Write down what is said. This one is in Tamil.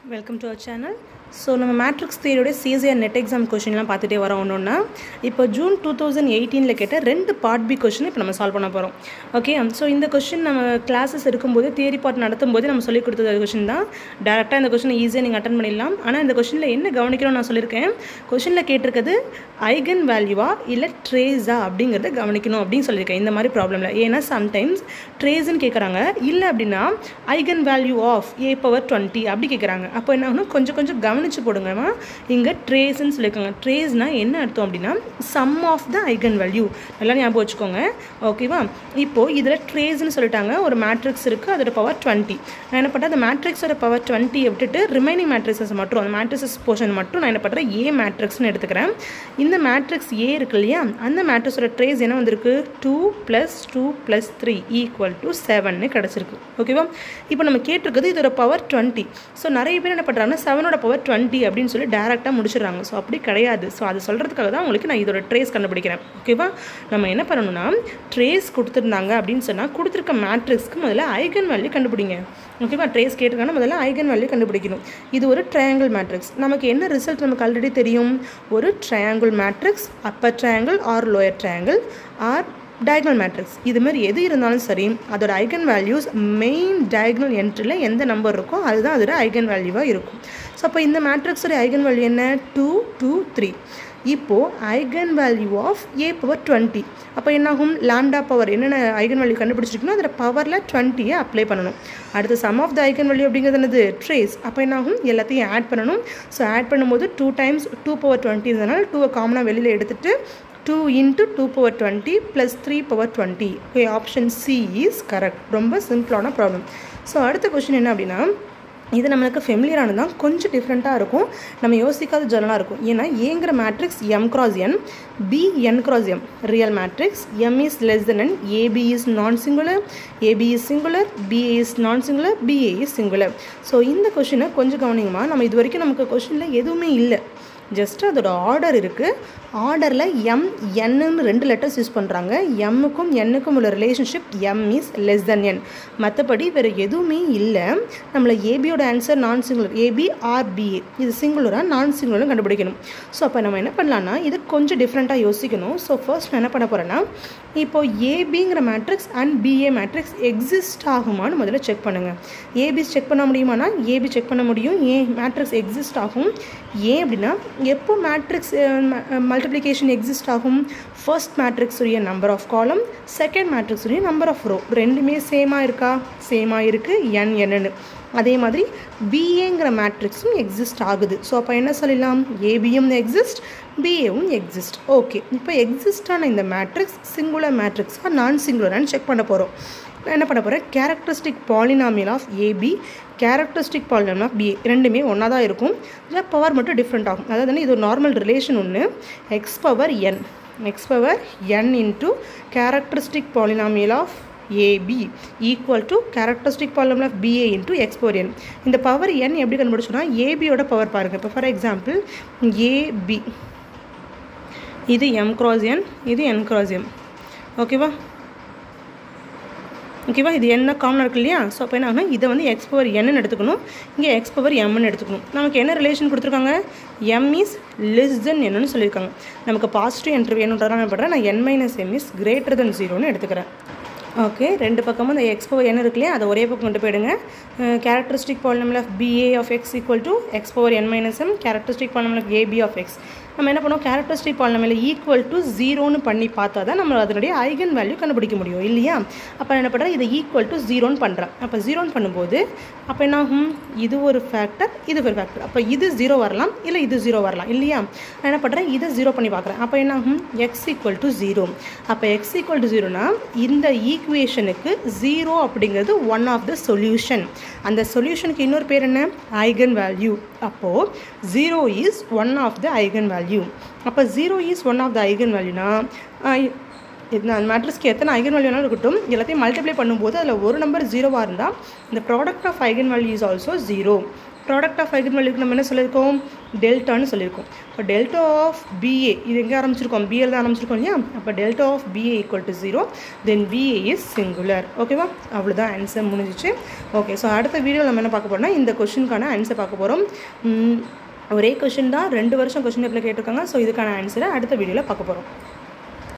welcome to our channel so நம்ம மேட்ரிக்ஸ் தியரியோட சிசிஆர் நெட் எக்ஸாம் கொஷின்லாம் பார்த்துட்டே வரோம் ஒன்றுன்னா இப்போ ஜூன் டூ தௌசண்ட் எயிட்டீனில் கேட்ட ரெண்டு பார்ட் பி கொஷின் இப்போ நம்ம சால்வ் பண்ண போகிறோம் ஓகே ஸோ இந்த கொஷின் நம்ம கிளாஸஸ் இருக்கும்போது தியரி பார்ட் நடத்தும் போது நம்ம சொல்லிக் கொடுத்தது கொஷின் தான் டேரெக்டாக இந்த கொஷினை ஈஸியாக நீங்கள் அட்டன் பண்ணிடலாம் ஆனால் இந்த கொஷினில் என்ன கவனிக்கணும்னு நான் சொல்லியிருக்கேன் கொஷினில் கேட்டிருக்கிறது ஐகன் வேல்யூவா இல்லை ட்ரேஸா அப்படிங்கிறத கவனிக்கணும் அப்படின்னு சொல்லியிருக்கேன் இந்த மாதிரி ப்ராப்ளமில் ஏன்னா சம்டைம்ஸ் ட்ரேஸ்ன்னு கேட்குறாங்க இல்லை அப்படின்னா eigen value of A power twenty அப்படி கேட்குறாங்க அப்போ என்ன ஆகணும் கொஞ்சம் கொஞ்சம் கவனித்து போடுங்கம்மா இங்கே ட்ரேஸ்ன்னு சொல்லியிருக்காங்க ட்ரேஸ்னால் என்ன அர்த்தம் அப்படின்னா sum of the eigen value நல்லா ஞாபகம் வச்சுக்கோங்க ஓகேவா இப்போது இதில் ட்ரேஸ்ன்னு சொல்லிட்டாங்க ஒரு மேட்ரிக்ஸ் இருக்குது அதோட பவர் டுவெண்ட்டி நான் என்ன பண்ணுறேன் அந்த மேட்ரிக்ஸோட பவர் டுவெண்ட்டியை விட்டுட்டு ரிமைனிங் மேட்ரிக்ஸஸ் மட்டும் அந்த மேட்ரிக்ஸஸ் போர்ஷன் மட்டும் நான் என்ன பண்ணுறேன் ஏ மேட்ரிக்ஸ்னு எடுத்துக்கிறேன் இந்த மேட்ரிக்ஸ் ஏ இருக்கு இல்லையா அந்த மேட்ரிக்ஸோட ட்ரேஸ் என்ன வந்திருக்கு two plus two plus three equal to செவன்னு கிடச்சிருக்கு ஓகேவா இப்போ நம்ம கேட்டிருக்கிறது இதோட பவர் டுவெண்ட்டி ஸோ நிறைய பேர் என்ன பண்ணுறாங்கன்னா செவனோட பவர் டுவெண்ட்டி அப்படின்னு சொல்லி டேரெக்டாக முடிச்சிடுறாங்க ஸோ அப்படி கிடையாது ஸோ அது சொல்கிறதுக்காக தான் உங்களுக்கு நான் இதோட ட்ரேஸ் கண்டுபிடிக்கிறேன் ஓகேவா நம்ம என்ன பண்ணணும்னா ட்ரேஸ் கொடுத்துருந்தாங்க அப்படின்னு சொன்னால் கொடுத்துருக்க மேட்ரிக்ஸ்க்கு முதல்ல ஐகன் வேல்யூ கண்டுபிடிங்க ஓகேவா ட்ரேஸ் கேட்டிருக்காங்கன்னா முதல்ல ஐகன் வேல்யூ கண்டுபிடிக்கணும் இது ஒரு ட்ரையாங்கிள் மேட்ரிக்ஸ் நமக்கு என்ன ரிசல்ட் நமக்கு ஆல்ரெடி தெரியும் ஒரு triangle matrix upper triangle or lower triangle or diagonal matrix இது மாதிரி எது இருந்தாலும் சரி அதோட ஐகன் வேல்யூஸ் மெயின் டயக்னல் என்ட்ரியில் எந்த நம்பர் இருக்கோ அதுதான் அதோட ஐகன் வேல்யூவாக இருக்கும் ஸோ அப்போ இந்த மேட்ரிக்ஸோட ஐகன் வேல்யூ என்ன டூ டூ த்ரீ இப்போது eigen value of A power twenty அப்போ என்னாகும் லாம்டா பவர் என்னென்ன ஐகன் வேல்யூ கண்டுபிடிச்சிருக்கணும் அதில் பவரில் டுவெண்ட்டியை அப்ளை பண்ணணும் அடுத்து sum of the eigen value அப்படிங்கிறது என்னது ட்ரேஸ் அப்போ என்னாகும் எல்லாத்தையும் ஆட் பண்ணணும் ஸோ ஆட் பண்ணும்போது two times two power twenty இருந்தனால டூவை காமனாக வெளியில் எடுத்துகிட்டு two into two power twenty plus three power twenty okay option C is correct ரொம்ப சிம்பிளான ப்ராப்ளம் ஸோ அடுத்த கொஷின் என்ன அப்படின்னா இது நம்மளுக்கு ஃபெமிலியரானது தான் கொஞ்சம் டிஃப்ரெண்ட்டாக இருக்கும் நம்ம யோசிக்காத ஜெனலாக இருக்கும் ஏன்னா ஏங்கிற matrix M cross N B N cross M real matrix M is less than N AB is non singular AB is singular BA is non singular BA is singular so இந்த கொஷினை கொஞ்சம் கவனிங்கம்மா நம்ம இது வரைக்கும் நமக்கு கொஷினில் எதுவுமே இல்லை ஜஸ்ட் அதோட ஆர்டர் இருக்குது ஆர்டரில் எம் என்னன்னு ரெண்டு லெட்டர்ஸ் யூஸ் பண்ணுறாங்க எம்முக்கும் என்னுக்கும் உள்ள relationship M is less than N மற்றபடி வேறு எதுவுமே இல்லை நம்மளை ஏபியோட answer non singular AB or BA இது சிங்குலராக நான் சிங்குலரும் கண்டுபிடிக்கணும் ஸோ அப்போ நம்ம என்ன பண்ணலான்னா இது கொஞ்சம் டிஃப்ரெண்ட்டாக யோசிக்கணும் ஸோ ஃபர்ஸ்ட் நான் என்ன பண்ண போகிறேன்னா இப்போ ஏபிங்கிற matrix and BA matrix exist ஆகுமான்னு முதல்ல செக் பண்ணுங்கள் ஏபி செக் பண்ண முடியுமானா ஏபி செக் பண்ண முடியும் ஏன் மேட்ரிக்ஸ் எக்ஸிஸ்ட் ஆகும் ஏன் அப்படின்னா எப்போ மேட்ரிக்ஸ் மல்டிப்ளிகேஷன் எக்ஸிஸ்ட் ஆகும் ஃபர்ஸ்ட் மேட்ரிக்ஸ் உரிய number of column second matrix உரிய நம்பர் ஆஃப் ரோ ரெண்டுமே சேமாக இருக்கா சேமாக இருக்குது என் என்னன்னு அதே மாதிரி பிஏங்கிற மேட்ரிக்ஸும் எக்ஸிஸ்ட் ஆகுது ஸோ அப்போ என்ன சொல்லலாம் ஏபியும் எக்ஸிஸ்ட் பிஏவும் எக்ஸிஸ்ட் ஓகே இப்போ எக்ஸிஸ்டான இந்த மேட்ரிக்ஸ் சிங்குலர் மேட்ரிக்ஸாக நான் சிங்குலரான்னு செக் பண்ண போகிறோம் நான் என்ன பண்ண போகிறேன் characteristic polynomial of AB characteristic polynomial of BA ரெண்டுமே ஒன்றா தான் இருக்கும் இதில் பவர் மட்டும் டிஃப்ரெண்ட் ஆகும் அதாவது இது ஒரு நார்மல் ரிலேஷன் ஒன்று x power N x power N into characteristic polynomial of AB equal to characteristic polynomial of BA into x power N இந்த பவர் என் எப்படி கண்டுபிடிச்சோன்னா ஏபியோட பவர் பாருங்கள் இப்போ ஃபார் எக்ஸாம்பிள் ஏபி இது எம் கிராஸ் என் இது என் கிராஸ் எம் ஓகேவா ஓகேவா இது என்ன காமனாக இருக்கு இல்லையா ஸோ அப்போ என்ன ஆகும் இதை வந்து எக்ஸ் பவர் என்னன்னு எடுத்துக்கணும் இங்கே எக்ஸ் பவர் எம்னு எடுத்துக்கணும் நமக்கு என்ன ரிலேஷன் கொடுத்துருக்காங்க எம் இஸ் லெஸ் தென் என்னன்னு சொல்லியிருக்காங்க நமக்கு பாசிட்டிவ் என்ட்ரி வேணுன்றதான் நான் பண்ணுறேன் நான் N minus M is greater than ஜீரோன்னு எடுத்துக்கிறேன் ஓகே ரெண்டு பக்கமும் இந்த எக்ஸ் பவர் என்ன இருக்கு இல்லையா அதை ஒரே பக்கம் கொண்டு போயிடுங்க characteristic polynomial of BA of x equal to x power N minus M characteristic polynomial of AB of x நம்ம என்ன பண்ணுவோம் கேரக்டரிஸ்டிக் பாலினமில் ஈக்குவல் டு ஜீரோன்னு பண்ணி பார்த்தா தான் நம்ம அதனுடைய ஐகன் வேல்யூ கண்டுபிடிக்க முடியும் இல்லையா அப்போ என்ன பண்ணுறேன் இதை ஈக்குவல் டு ஜீரோன்னு பண்ணுறேன் அப்போ ஜீரோன்னு பண்ணும்போது அப்போ என்ன ஆகும் இது ஒரு ஃபேக்டர் இது ஒரு ஃபேக்டர் அப்போ இது ஜீரோ வரலாம் இல்லை இது ஜீரோ வரலாம் இல்லையா நான் என்ன பண்ணுறேன் இதை ஜீரோ பண்ணி பார்க்குறேன் அப்போ என்ன ஆகும் எக்ஸ் ஈக்குவல் டு ஜீரோ அப்போ எக்ஸ் ஈக்குவல் டு ஜீரோனா இந்த ஈக்குவேஷனுக்கு ஜீரோ அப்படிங்கிறது ஒன் ஆஃப் த சொல்யூஷன் அந்த சொல்யூஷனுக்கு இன்னொரு பேர் என்ன ஐகன் வேல்யூ அப்போது zero is one of the eigen value அப்போ zero is one of the ஐகன் வேல்யூனா இந்த மேட்ரிக்ஸ்க்கு எத்தனை ஐகன் வேல்யூனாலும் இருக்கட்டும் எல்லாத்தையும் மல்டிப்ளை பண்ணும்போது அதில் ஒரு நம்பர் ஜீரோவாக இருந்தால் இந்த product of eigen value is also zero product of eigen வேல்யூக்கு நம்ம என்ன சொல்லியிருக்கோம் டெல்டான்னு சொல்லியிருக்கோம் இப்போ டெல்டா ஆஃப் பிஏ இது எங்கே ஆரம்பிச்சிருக்கோம் பிஎல் தான் ஆரம்பிச்சிருக்கோம் இல்லையா அப்போ delta of BA equal to zero then BA is singular ஓகேவா அவ்வளோதான் ஆன்சர் முடிஞ்சிச்சு ஓகே ஸோ அடுத்த வீடியோ நம்ம என்ன பார்க்க போறோம்னா இந்த கொஷினுக்கான ஆன்சர் பார்க்க போகிறோம் ஒரே கொஷின் தான் ரெண்டு வருஷம் கொஷின் பேப்பரில் கேட்டிருக்காங்க ஸோ இதுக்கான ஆன்சரை அடுத்த வீடியோவில் பார்க்க போகிறோம்